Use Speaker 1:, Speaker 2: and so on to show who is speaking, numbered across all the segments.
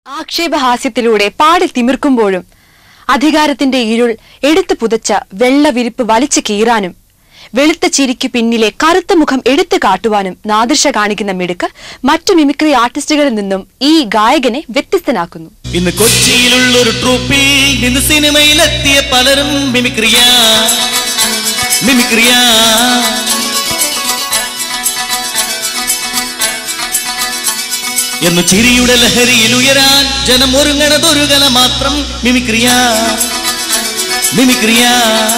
Speaker 1: ആക്ഷേപഹാസ്യത്തിലൂടെ പാടി തിമിർക്കുമ്പോഴും അധികാരത്തിന്റെ ഇരുൾ എടുത്തു പുതച്ച വെള്ള വിരിപ്പ് വലിച്ചു കീറാനും വെളുത്ത ചിരിക്ക് പിന്നിലെ കറുത്ത മുഖം എടുത്തു കാട്ടുവാനും നാദൃശ കാണിക്കുന്ന മിടുക്ക് മറ്റു മിമിക്രി ആർട്ടിസ്റ്റുകളിൽ നിന്നും ഈ ഗായകനെ വ്യത്യസ്തനാക്കുന്നു
Speaker 2: ഇന്ന് കൊച്ചിയിലുള്ളൊരു ട്രൂപ്പിൽ നിന്ന് സിനിമയിലെത്തിയ പലരും മിമിക്രിയ മിമിക്രിയ എന്ന് ചിരിയുടെ ലഹരിയിൽ ഉയരാൻ ജനം ഒരുങ്ങണതൊരു കല മാത്രം മിമിക്രിയ മിമിക്രിയ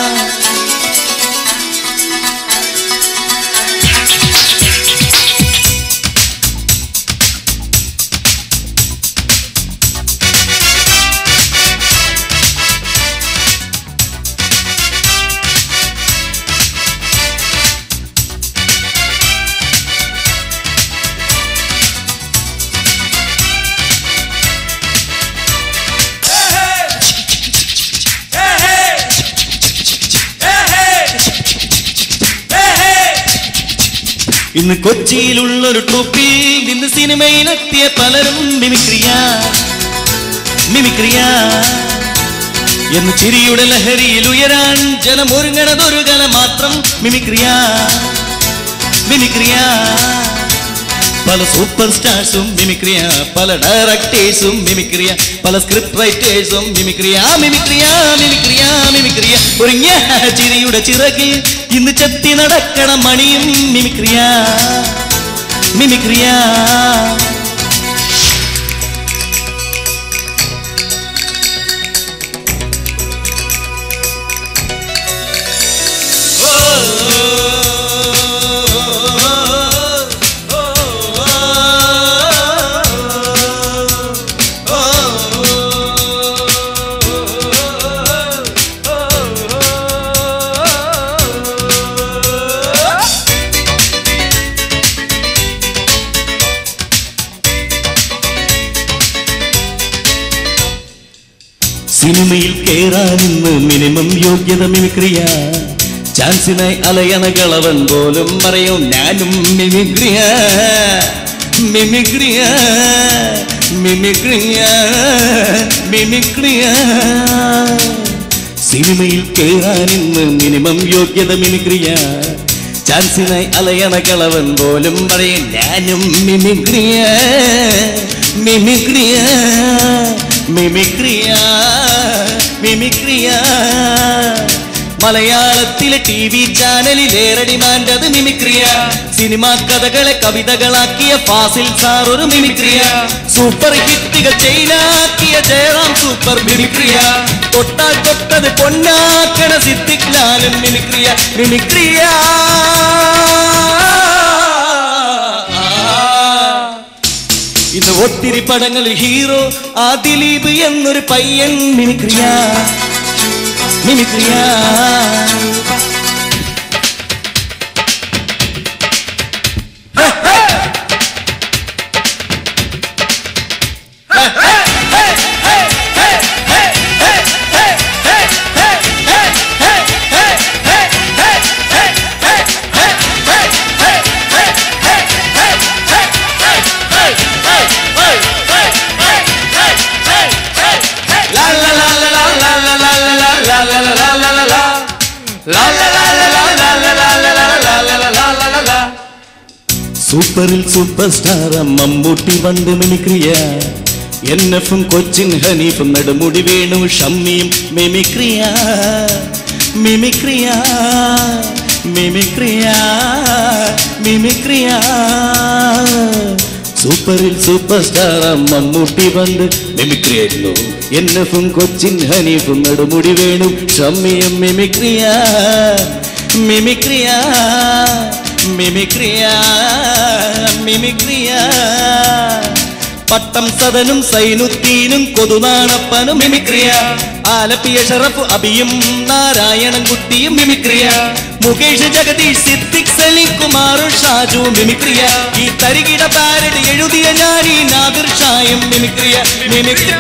Speaker 2: ഇന്ന് കൊച്ചിയിലുള്ളൊരു ട്രൂപ്പിൽ നിന്ന് സിനിമയിലെത്തിയ പലരും മിമിക്രിയ മിമിക്രിയ എന്ന് ചിരിയുടെ ലഹരിയിൽ ഉയരാൻ ജനം ഒരുങ്ങണതൊരു കല മാത്രം മിമിക്രിയ മിമിക്രിയ പല സൂപ്പർ സ്റ്റാർസും മിമിക്രിയ പല ഡയറക്ടേഴ്സും മിമിക്രിയ പല സ്ക്രിപ്റ്റ് റൈറ്റേഴ്സും മിമിക്രിയ മിമിക്രിയ മിമിക്രിയ മിമിക്രിയ ഒരുങ്ങിയ ചിരിയുടെ ചിറകിൽ ഇന്ന് ചെത്തി നടക്കണ മണിയും മിമിക്രിയ മിമിക്രിയ സിനിമയിൽ കേറാനിന്ന് മിനിമം യോഗ്യത മിമിക്രിയ ചാൻസിനായി അലയണ കളവൻ പോലും പറയും ഞാനും മിമിക്രിയ മിമിക്രിയ മിമിക്രിയ മിമിക്രിയ സിനിമയിൽ കേറാനിന്ന് മിനിമം യോഗ്യത മിമിക്രിയ ചാൻസിനായി അലയണ കളവൻ പോലും പറയും ഞാനും മിമിക്രിയ മിമിക്രിയ മിമിക്രിയ മിമിക്രിയ മലയാളത്തിലെ ടി വി ചാനലിലേറെ ഡിമാൻഡ് അത് മിമിക്രിയ സിനിമാ കഥകളെ കവിതകളാക്കിയ ഫാസിൽ സാർ ഒരു മിമിക്രിയ സൂപ്പർ ഹിറ്റുകൾ ചെയിനാക്കിയ ജയറാം സൂപ്പർ മിമിക്രിയ തൊട്ടാൽ തൊട്ടത് പൊന്നാക്കണ സിദ്ദിഖ് ലാലൻ മിമിക്രിയ മിമിക്രിയ ഇന്ന് ഒത്തിരി പടങ്ങളിൽ ഹീറോ ആ ദിലീപ് എന്നൊരു പയ്യൻ മിമിക്രിയ മിമിക്രിയ സൂപ്പറിൽ സൂപ്പർ സ്റ്റാർ മമ്മൂട്ടി പണ്ട് മിമിക്രിയ എൻ എഫും കൊച്ചിൻ ഹനീഫും നെടുമുടി വേണു ഷമ്മിയും മിമിക്രിയ മിമിക്രിയ മിമിക്രിയ മിമിക്രിയ സൂപ്പറിൽ സൂപ്പർ സ്റ്റാർ മമ്മൂട്ടി പണ്ട് മിമിക്രിയായിരുന്നു എൻ എഫും കൊച്ചിൻ ഹനീഫും നെടുമുടി വേണു ഷമ്മിയും മിമിക്രിയ മിമിക്രിയ മിമിക്രിയ മിമിക്രിയ പട്ടം സദനും സൈനുദ്ദീനും കൊതുനാണപ്പനും മിമിക്രിയ ആലപ്പിയ ഷറഫ് അബിയും നാരായണൻ കുട്ടിയും മിമിക്രിയ മുകേഷ് ജഗദീഷ് സിദ്ദിഖ് സലീം കുമാറും ഷാജു മിമിക്രിയ ഈ തരികിട പാരഡ് എഴുതിയ ഞാൻ ഈ നാദിർ ഷായും മിമിക്രിയ മിമിക്രിയ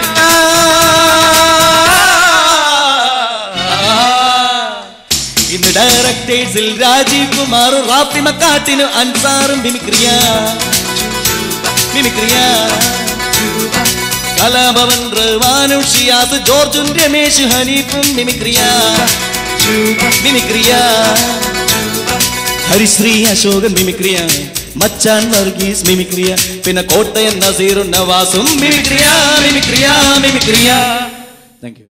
Speaker 2: ഇന്ന് ഡയറക്ടേഴ്സിൽ രാജീവ് കുമാറും റാഫി മക്കാട്ടിനും അൻസാറും മിമിക്രിയ മിമിക്രിയ കലാഭവൻ റഹ്മാനും ഷിയാസ് ജോർജും രമേശ് ഹനീഫും മിമിക്രിയ മിമിക്രിയ ഹരിശ്രീ അശോകൻ മിമിക്രിയ മച്ചാൻ വർഗീസ് മിമിക്രിയ പിന്നെ കോട്ടയം നസീറും നവാസും മിമിക്രിയ മിമിക്രിയ മിമിക്രിയ താങ്ക് യു